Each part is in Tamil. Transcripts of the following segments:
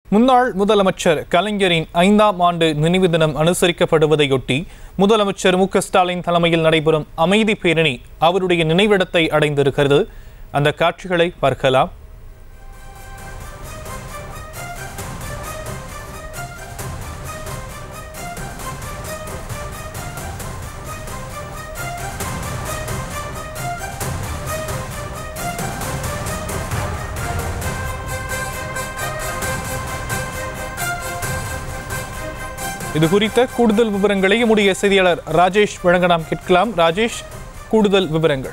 முன்னாள் முதலமைச்சர் கலைஞரின் ஐந்தாம் ஆண்டு நினைவு தினம் அனுசரிக்கப்படுவதையொட்டி முதலமைச்சர் மு க ஸ்டாலின் தலைமையில் நடைபெறும் அமைதி பேரணி அவருடைய நினைவிடத்தை அடைந்திருக்கிறது அந்த காட்சிகளை பார்க்கலாம் இது குறித்த கூடுதல் விவரங்களை நம்முடைய செய்தியாளர் ராஜேஷ் வழங்க நாம் கேட்கலாம் ராஜேஷ் கூடுதல் விவரங்கள்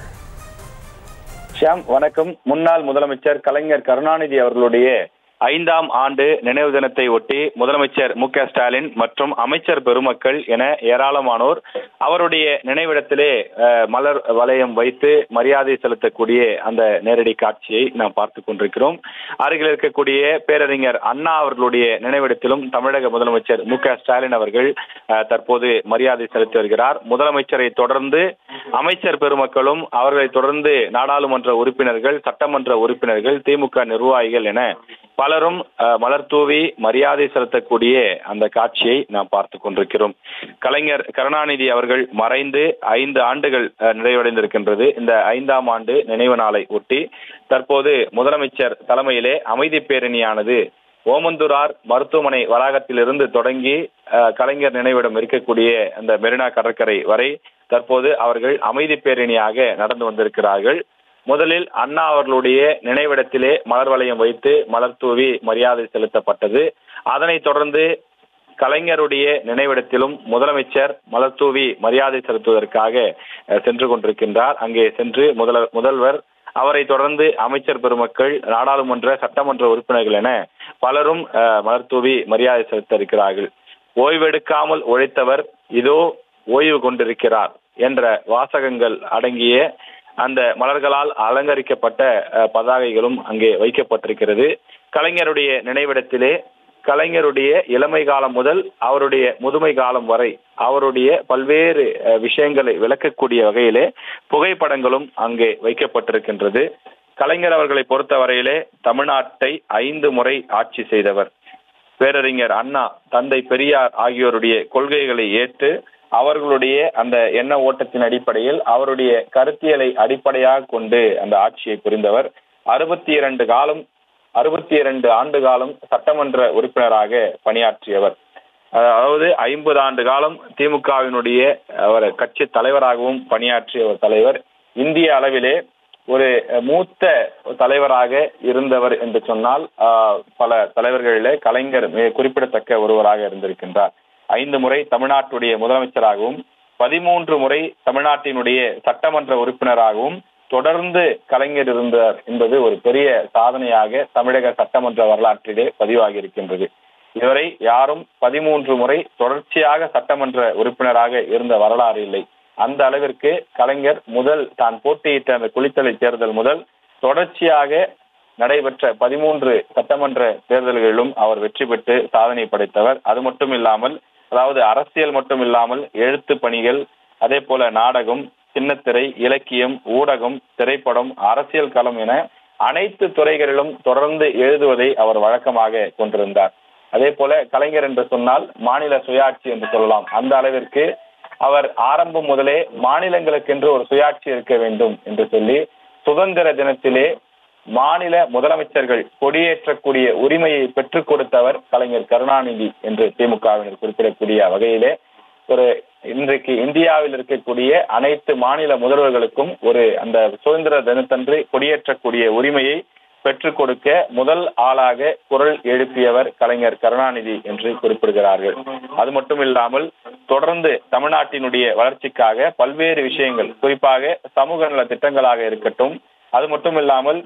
ஷியாம் வணக்கம் முன்னாள் முதலமைச்சர் கலைஞர் கருணாநிதி அவர்களுடைய ஐந்தாம் ஆண்டு நினைவு தினத்தை ஒட்டி முதலமைச்சர் மு க ஸ்டாலின் மற்றும் அமைச்சர் பெருமக்கள் என ஏராளமானோர் அவருடைய நினைவிடத்திலே அஹ், மலர் வளையம் வைத்து மரியாதை செலுத்தக்கூடிய அந்த நேரடி காட்சியை நாம் பார்த்து கொண்டிருக்கிறோம் அருகில் இருக்கக்கூடிய பேரறிஞர் அண்ணா அவர்களுடைய நினைவிடத்திலும் தமிழக முதலமைச்சர் மு க ஸ்டாலின் அவர்கள் அஹ், தற்போது மரியாதை செலுத்தி வருகிறார் முதலமைச்சரை தொடர்ந்து அமைச்சர் பெருமக்களும் அவர்களை தொடர்ந்து நாடாளுமன்ற உறுப்பினர்கள் சட்டமன்ற உறுப்பினர்கள் திமுக நிர்வாகிகள் என பலரும் அஹ், மலர் தூவி மரியாதை செலுத்தக்கூடிய அந்த காட்சியை நாம் பார்த்து கொண்டிருக்கிறோம் கலைஞர் கருணாநிதி அவர்கள் மறைந்து ஐந்து ஆண்டுகள் அஹ், நிறைவடைந்திருக்கின்றது இந்த ஐந்தாம் ஆண்டு நினைவு நாளை ஒட்டி தற்போது முதலமைச்சர் தலைமையிலே அமைதி பேரணியானது ஓமந்தூரார் மருத்துவமனை வளாகத்திலிருந்து தொடங்கி அஹ், கலைஞர் நினைவிடம் இருக்கக்கூடிய அந்த மெரினா கடற்கரை வரை தற்போது அவர்கள் அமைதி பேரணியாக நடந்து வந்திருக்கிறார்கள் முதலில் அண்ணா அவர்களுடைய நினைவிடத்திலே மலர் வளையம் வைத்து மலர் தூவி மரியாதை செலுத்தப்பட்டது அதனைத் தொடர்ந்து கலைஞருடைய நினைவிடத்திலும் முதலமைச்சர் மலர் தூவி மரியாதை செலுத்துவதற்காக அஹ், சென்று கொண்டிருக்கின்றார் அங்கே சென்று முதல முதல்வர் அவரை தொடர்ந்து அமைச்சர் பெருமக்கள் நாடாளுமன்ற சட்டமன்ற உறுப்பினர்கள் என பலரும் அஹ், மலர் தூவி மரியாதை செலுத்த இருக்கிறார்கள் ஓய்வெடுக்காமல் உழைத்தவர் இதோ ஓய்வு கொண்டிருக்கிறார் என்ற வாசகங்கள் அடங்கிய அந்த மலர்களால் அலங்கரிக்கப்பட்ட அஹ், பதாகைகளும் அங்கே வைக்கப்பட்டிருக்கிறது கலைஞருடைய நினைவிடத்திலே கலைஞருடைய இளமை காலம் முதல் அவருடைய முதுமை காலம் வரை அவருடைய பல்வேறு அஹ், விஷயங்களை விளக்கக்கூடிய வகையிலே புகைப்படங்களும் அங்கே வைக்கப்பட்டிருக்கின்றது கலைஞர் அவர்களை பொறுத்தவரையிலே தமிழ்நாட்டை ஐந்து முறை ஆட்சி செய்தவர் பேரறிஞர் அண்ணா தந்தை பெரியார் ஆகியோருடைய கொள்கைகளை ஏற்று அவர்களுடைய அந்த எண்ண ஓட்டத்தின் அடிப்படையில் அவருடைய கருத்தியலை அடிப்படையாக கொண்டு அந்த ஆட்சியை புரிந்தவர் அறுபத்தி இரண்டு காலம் அறுபத்தி இரண்டு ஆண்டு காலம் சட்டமன்ற உறுப்பினராக பணியாற்றியவர் அதாவது ஐம்பது ஆண்டு காலம் திமுகவினுடைய அவர் கட்சி தலைவராகவும் பணியாற்றிய ஒரு தலைவர் இந்திய அளவிலே ஒரு மூத்த தலைவராக இருந்தவர் என்று சொன்னால் ஆஹ், பல தலைவர்களிலே கலைஞர் மிக குறிப்பிடத்தக்க ஒருவராக இருந்திருக்கின்றார் ஐந்து முறை தமிழ்நாட்டுடைய முதலமைச்சராகவும் பதிமூன்று முறை தமிழ்நாட்டினுடைய சட்டமன்ற உறுப்பினராகவும் தொடர்ந்து கலைஞர் இருந்தார் என்பது ஒரு பெரிய சாதனையாக தமிழக சட்டமன்ற வரலாற்றிலே பதிவாகி இருக்கின்றது இதுவரை யாரும் பதிமூன்று முறை தொடர்ச்சியாக சட்டமன்ற உறுப்பினராக இருந்த வரலாறு இல்லை அந்த அளவிற்கு கலைஞர் முதல் தான் போட்டியிட்ட அந்த குளித்தலை தேர்தல் முதல் தொடர்ச்சியாக நடைபெற்ற பதிமூன்று சட்டமன்ற தேர்தல்களிலும் அவர் வெற்றி பெற்று சாதனை படைத்தவர் அது மட்டும் இல்லாமல் அதாவது அரசியல் மட்டும் இல்லாமல் எழுத்து பணிகள் அதே போல நாடகம் சின்னத்திரை இலக்கியம் ஊடகம் திரைப்படம் அரசியல் களம் என அனைத்து துறைகளிலும் தொடர்ந்து எழுதுவதை அவர் வழக்கமாக கொண்டிருந்தார் அதே போல கலைஞர் என்று சொன்னால் மாநில சுயாட்சி என்று சொல்லலாம் அந்த அளவிற்கு அவர் ஆரம்பம் முதலே மாநிலங்களுக்கென்று ஒரு சுயாட்சி இருக்க வேண்டும் என்று சொல்லி சுதந்திர தினத்திலே மாநில முதலமைச்சர்கள் கொடியேற்றக்கூடிய உரிமையை பெற்றுக் கொடுத்தவர் கலைஞர் கருணாநிதி என்று திமுகவினர் குறிப்பிடக்கூடிய வகையிலே ஒரு இன்றைக்கு இந்தியாவில் இருக்கக்கூடிய அனைத்து மாநில முதல்வர்களுக்கும் ஒரு அந்த சுதந்திர தினத்தன்று கொடியேற்றக்கூடிய உரிமையை பெற்றுக் கொடுக்க முதல் ஆளாக குரல் எழுப்பியவர் கலைஞர் கருணாநிதி என்று குறிப்பிடுகிறார்கள் அது மட்டும் இல்லாமல் தொடர்ந்து தமிழ்நாட்டினுடைய வளர்ச்சிக்காக பல்வேறு விஷயங்கள் குறிப்பாக சமூக நல திட்டங்களாக இருக்கட்டும் அது மட்டும் இல்லாமல்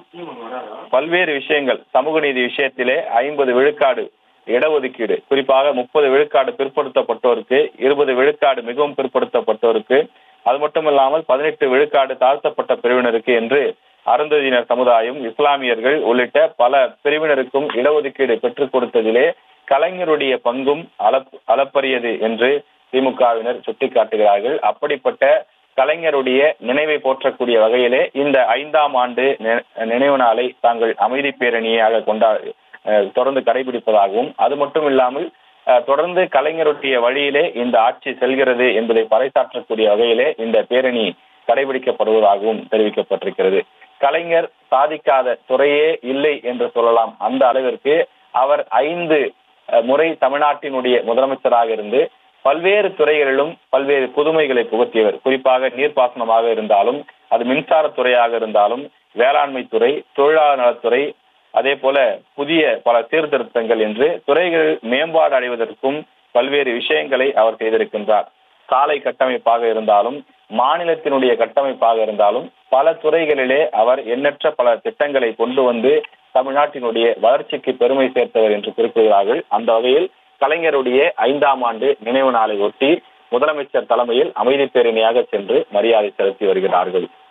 பல்வேறு விஷயங்கள் சமூக நீதி விஷயத்திலே ஐம்பது விழுக்காடு இடஒதுக்கீடு குறிப்பாக முப்பது விழுக்காடு பிற்படுத்தப்பட்டோருக்கு இருபது விழுக்காடு மிகவும் பிற்படுத்தப்பட்டோருக்கு அது மட்டும் இல்லாமல் பதினெட்டு விழுக்காடு தாழ்த்தப்பட்ட பிரிவினருக்கு என்று அருந்ததியினர் சமுதாயம் இஸ்லாமியர்கள் உள்ளிட்ட பல பிரிவினருக்கும் இடஒதுக்கீடு பெற்றுக் கொடுத்ததிலே கலைஞருடைய பங்கும் அளப் அளப்பரியது என்று திமுகவினர் சுட்டிக்காட்டுகிறார்கள் அப்படிப்பட்ட கலைஞருடைய நினைவை போற்றக்கூடிய வகையிலே இந்த ஐந்தாம் ஆண்டு நி- நினைவு நாளை தாங்கள் அமைதி பேரணியாக கொண்டா அஹ், தொடர்ந்து கடைபிடிப்பதாகவும் அது மட்டும் இல்லாமல் அஹ், தொடர்ந்து கலைஞருடைய வழியிலே இந்த ஆட்சி செல்கிறது என்பதை பறைசாற்றக்கூடிய வகையிலே இந்த பேரணி கடைபிடிக்கப்படுவதாகவும் தெரிவிக்கப்பட்டிருக்கிறது கலைஞர் சாதிக்காத துறையே இல்லை என்று சொல்லலாம் அந்த அளவிற்கு அவர் ஐந்து அஹ், முறை தமிழ்நாட்டினுடைய முதலமைச்சராக இருந்து பல்வேறு துறைகளிலும் பல்வேறு புதுமைகளை புகுத்தியவர் குறிப்பாக நீர்ப்பாசனமாக இருந்தாலும் அது மின்சாரத்துறையாக இருந்தாலும் வேளாண்மை துறை தொழிலாளர் நலத்துறை அதே போல புதிய பல சீர்திருத்தங்கள் என்று துறைகள் மேம்பாடு அடைவதற்கும் பல்வேறு விஷயங்களை அவர் செய்திருக்கின்றார் சாலை கட்டமைப்பாக இருந்தாலும் மாநிலத்தினுடைய கட்டமைப்பாக இருந்தாலும் பல துறைகளிலே அவர் எண்ணற்ற பல திட்டங்களை கொண்டு வந்து தமிழ்நாட்டினுடைய வளர்ச்சிக்கு பெருமை சேர்த்தவர் என்று குறிப்பிடுகிறார்கள் அந்த வகையில் கலைஞருடைய ஐந்தாம் ஆண்டு நினைவு நாளை ஒட்டி முதலமைச்சர் தலைமையில் அமைதி பேரணியாக சென்று மரியாதை செலுத்தி வருகிறார்கள்